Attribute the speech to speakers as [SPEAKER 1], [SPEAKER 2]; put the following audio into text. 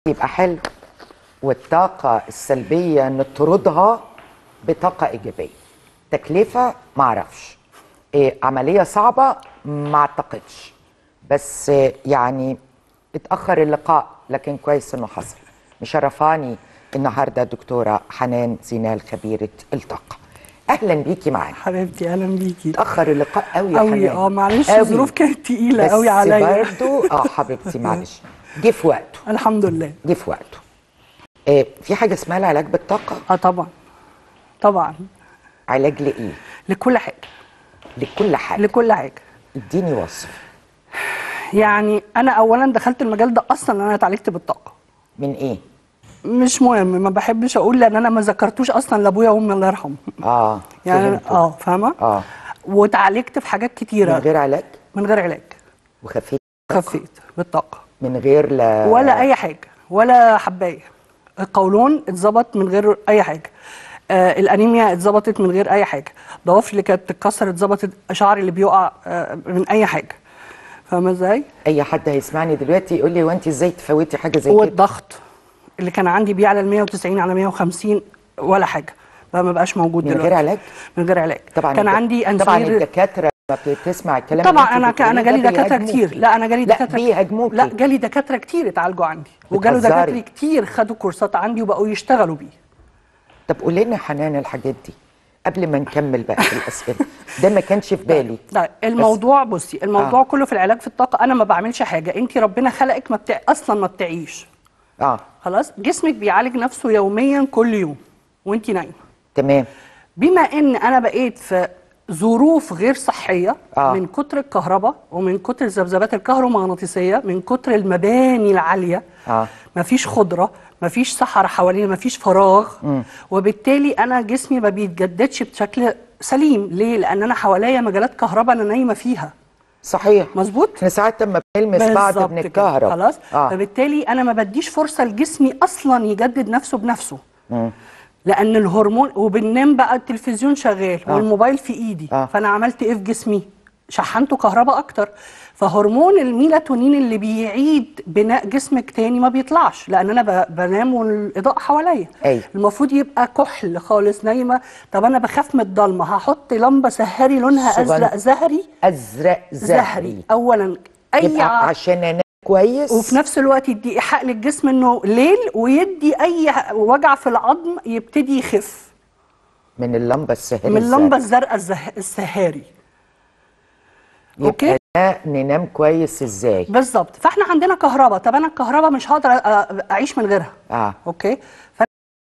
[SPEAKER 1] يبقى حلو والطاقة السلبية نطردها بطاقة إيجابية تكلفة معرفش إيه عملية صعبة ما أعتقدش بس إيه يعني اتأخر اللقاء لكن كويس إنه حصل مشرفاني النهاردة دكتورة حنان زينال خبيرة الطاقة أهلا بيكي معانا
[SPEAKER 2] حبيبتي اهلا بيكي
[SPEAKER 1] اتأخر اللقاء قوي يا
[SPEAKER 2] قوي
[SPEAKER 1] حنان
[SPEAKER 2] اه معلش
[SPEAKER 1] قوي.
[SPEAKER 2] الظروف كانت تقيله
[SPEAKER 1] بس
[SPEAKER 2] قوي عليا
[SPEAKER 1] برضو اه حبيبتي معلش جه في وقته
[SPEAKER 2] الحمد لله
[SPEAKER 1] جه في وقته آه في حاجه اسمها العلاج بالطاقه
[SPEAKER 2] اه طبعا طبعا
[SPEAKER 1] علاج لايه
[SPEAKER 2] لكل حاجه
[SPEAKER 1] لكل حاجه
[SPEAKER 2] لكل حاجه
[SPEAKER 1] اديني وصف
[SPEAKER 2] يعني انا اولا دخلت المجال ده اصلا ان انا اتعالجت بالطاقه
[SPEAKER 1] من ايه
[SPEAKER 2] مش مهم ما بحبش اقول لان انا ما ذكرتوش اصلا لابويا وامي الله يرحمهم
[SPEAKER 1] اه
[SPEAKER 2] يعني
[SPEAKER 1] فهمت.
[SPEAKER 2] اه فاهمه
[SPEAKER 1] اه
[SPEAKER 2] واتعالجت في حاجات
[SPEAKER 1] من
[SPEAKER 2] كتيره
[SPEAKER 1] غير علاج
[SPEAKER 2] من غير علاج
[SPEAKER 1] وخفيت
[SPEAKER 2] خفيت بالطاقه
[SPEAKER 1] من غير لا
[SPEAKER 2] ولا اي حاجه ولا حبايه القولون اتظبط من غير اي حاجه آه الانيميا اتظبطت من غير اي حاجه ضوافري اللي كانت بتتكسر اتظبطت شعري اللي بيقع آه من اي حاجه فاهمه ازاي
[SPEAKER 1] اي حد هيسمعني دلوقتي يقول لي وانت ازاي تفوتي حاجه زي كده
[SPEAKER 2] والضغط اللي كان عندي بيعلى ال 190 على 150 ولا حاجه بقى ما بقاش موجود
[SPEAKER 1] من
[SPEAKER 2] دلوقتي
[SPEAKER 1] غير علاج
[SPEAKER 2] من غير علاج
[SPEAKER 1] طبعا
[SPEAKER 2] كان
[SPEAKER 1] الد-
[SPEAKER 2] عندي
[SPEAKER 1] طبعا
[SPEAKER 2] انسولين
[SPEAKER 1] الدكاتره ما بتسمع الكلام
[SPEAKER 2] طبعا
[SPEAKER 1] اللي
[SPEAKER 2] انا
[SPEAKER 1] انت
[SPEAKER 2] ك- انا
[SPEAKER 1] بتقوليه
[SPEAKER 2] جالي
[SPEAKER 1] ده
[SPEAKER 2] دكاتره
[SPEAKER 1] بيهاجموكي.
[SPEAKER 2] كتير لا انا جالي
[SPEAKER 1] لا
[SPEAKER 2] دكاتره
[SPEAKER 1] بيهاجموكي
[SPEAKER 2] لا جالي دكاتره كتير اتعالجوا عندي وجالوا
[SPEAKER 1] بتهزري.
[SPEAKER 2] دكاتره كتير خدوا كورسات عندي وبقوا يشتغلوا بيه
[SPEAKER 1] طب قولي لنا حنان الحاجات دي قبل ما نكمل بقى في الاسئله ده ما كانش في بالي
[SPEAKER 2] لا الموضوع بصي الموضوع
[SPEAKER 1] آه.
[SPEAKER 2] آه. كله في العلاج في الطاقه انا ما بعملش حاجه انت ربنا خلقك ما بتع... اصلا ما بتعيش
[SPEAKER 1] اه
[SPEAKER 2] خلاص جسمك بيعالج نفسه يوميا كل يوم وانت نايمه
[SPEAKER 1] تمام
[SPEAKER 2] بما ان انا بقيت في ظروف غير صحيه
[SPEAKER 1] آه.
[SPEAKER 2] آه. من كتر الكهرباء ومن كتر الذبذبات الكهرومغناطيسيه من كتر المباني العاليه
[SPEAKER 1] آه.
[SPEAKER 2] مفيش خضره مفيش صحراء حوالينا مفيش فراغ وبالتالي انا جسمي ما بيتجددش بشكل سليم ليه لان انا حواليا مجالات كهرباء انا نايمه فيها
[SPEAKER 1] صحيح
[SPEAKER 2] مظبوط
[SPEAKER 1] احنا ساعات لما بنلمس بعض
[SPEAKER 2] بالظبط كده.
[SPEAKER 1] بنتكهرب
[SPEAKER 2] خلاص
[SPEAKER 1] اه
[SPEAKER 2] فبالتالي انا ما بديش فرصه لجسمي اصلا يجدد نفسه بنفسه لان الهرمون وبننام بقى التلفزيون شغال
[SPEAKER 1] آه.
[SPEAKER 2] والموبايل في ايدي
[SPEAKER 1] آه.
[SPEAKER 2] فانا عملت ايه في جسمي شحنته كهرباء اكتر فهرمون الميلاتونين اللي بيعيد بناء جسمك تاني ما بيطلعش لان انا ب- بنام والاضاءه حواليا
[SPEAKER 1] أيوة.
[SPEAKER 2] المفروض يبقى كحل خالص نايمه طب انا بخاف من الضلمه هحط لمبه سهري لونها
[SPEAKER 1] صغن-
[SPEAKER 2] ازرق زهري
[SPEAKER 1] ازرق زهري
[SPEAKER 2] زهري اولا اي
[SPEAKER 1] يبقى
[SPEAKER 2] ع-
[SPEAKER 1] عشان انام كويس
[SPEAKER 2] وفي نفس الوقت يدي ايحاء للجسم انه ليل ويدي اي وجع في العظم يبتدي يخف
[SPEAKER 1] من اللمبه السهريه
[SPEAKER 2] من اللمبه الزرقاء الزه- السهاري
[SPEAKER 1] يبقى
[SPEAKER 2] أوكي.
[SPEAKER 1] ده ننام كويس ازاي
[SPEAKER 2] بالظبط فاحنا عندنا كهرباء طب انا الكهرباء مش هقدر أ- أ- اعيش من غيرها
[SPEAKER 1] اه
[SPEAKER 2] اوكي